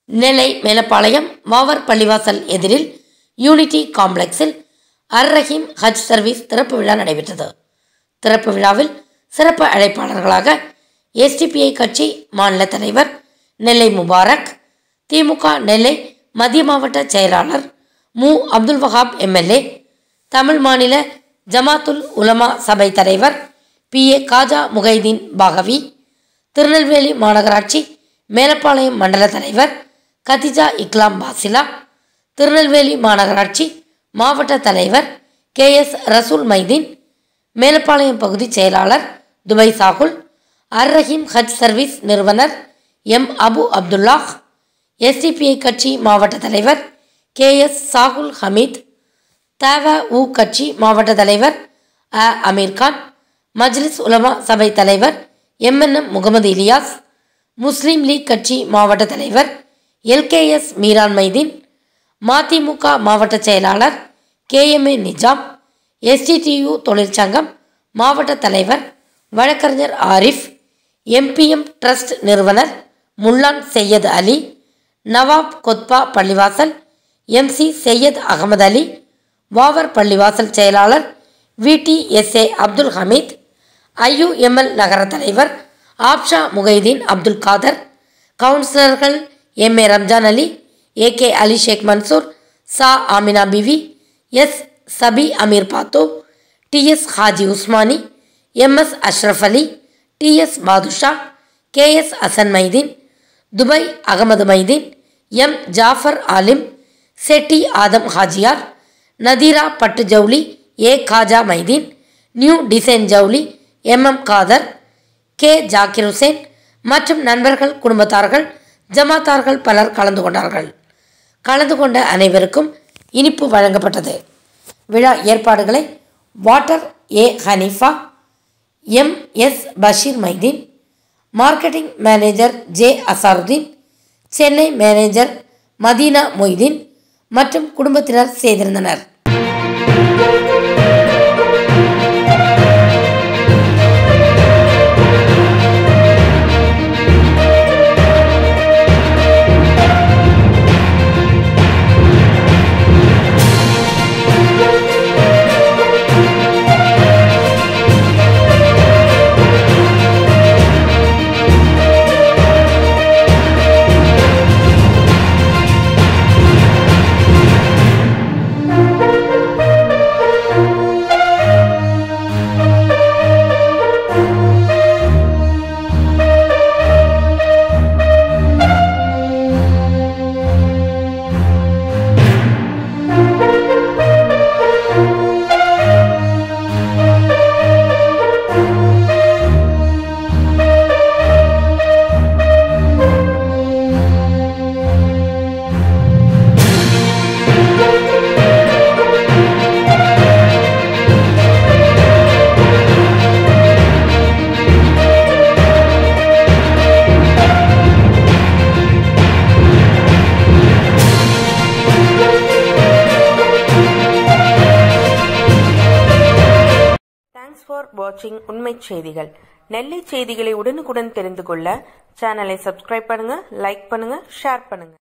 நெல்லை மேலப்பாளையம் மாவர் பள்ளிவாசல் எதிரில் யூனிட்டி காம்ப்ளெக்ஸில் அர் ரஹீம் ஹஜ் சர்வீஸ் திறப்பு விழா நடைபெற்றது திறப்பு விழாவில் சிறப்பு அழைப்பாளர்களாக எஸ்டிபிஐ கட்சி மாநில தலைவர் நெல்லை முபாரக் திமுக நெல்லை மத்திய மாவட்ட செயலாளர் மு அப்துல் வஹாப் எம்எல்ஏ தமிழ் மாநில ஜமாத்துல் உலமா சபை தலைவர் பி ஏ காஜா முகைதீன் பாகவி திருநெல்வேலி மாநகராட்சி மேலப்பாளையம் மண்டல தலைவர் கதிஜா இக்லாம் பாசிலா திருநெல்வேலி மாநகராட்சி மாவட்ட தலைவர் கே எஸ் ரசூல் மைதீன் மேலப்பாளையம் பகுதி செயலாளர் துபை சாகுல் அர் ரஹீம் ஹஜ் சர்வீஸ் நிறுவனர் எம் அபு அப்துல்லாஹ் எஸ்டிபிஐ கட்சி மாவட்ட தலைவர் கே எஸ் சாகுல் ஹமீத் தவ உ கட்சி மாவட்ட தலைவர் அ அமீர்கான் மஜ்லிஸ் உலமா சபை தலைவர் எம்என்எம் முகமது இலியாஸ் முஸ்லீம் லீக் கட்சி மாவட்ட தலைவர் எல்கேஎஸ் மீரான் மைதீன் மதிமுக மாவட்ட செயலாளர் கேஎம்ஏ நிஜாம் எஸ்டிடியு தொழிற்சங்கம் மாவட்ட தலைவர் வழக்கறிஞர் ஆரிஃப் எம்பிஎம் ட்ரஸ்ட் நிறுவனர் முல்லான் செய்யத் அலி நவாப் கொத்பா பள்ளிவாசல் எம்சி செய்யத் அகமது அலி வாவர் பள்ளிவாசல் செயலாளர் விடிஎஸ்ஏ அப்துல் ஹமீத் ஐயுஎம்எல் நகர தலைவர் ஆப்ஷா முகைதீன் அப்துல் காதர் கவுன்சிலர்கள் M A Ramzan Ali A K Ali Sheikh Mansoor சா ஆமினா பிவி எஸ் சபி அமீர் பாத்தோ TS Haji Usmani MS Ashraf Ali TS Badusha KS Hasan Maideen Dubai Ahmed Maideen M Jafar Alim Chetty Adam Hajiyar Nadira பட்டு ஜவுளி A Khaja Maideen new design ஜவுளி M M Kader K Zakir Hussain மற்றும் நண்பர்கள் குடும்பத்தார்கள் ஜமாத்தார்கள் பலர் கலந்து கொண்டார்கள் கலந்து கொண்ட அனைவருக்கும் இனிப்பு வழங்கப்பட்டது விழா ஏற்பாடுகளை water A Hanifa M S Basheer Maideen marketing manager J Azharuddin Chennai manager Madina Moideen மற்றும் குடும்பத்தினர் செய்திருந்தனர் தேங்க்ஸ் ஃபார் வாட்சிங் உண்மை செய்திகள் நெல்லை செய்திகளை உடனுக்குடன் தெரிந்து கொள்ள சேனலை சப்ஸ்கிரைப் பண்ணுங்க லைக் பண்ணுங்க ஷேர் பண்ணுங்க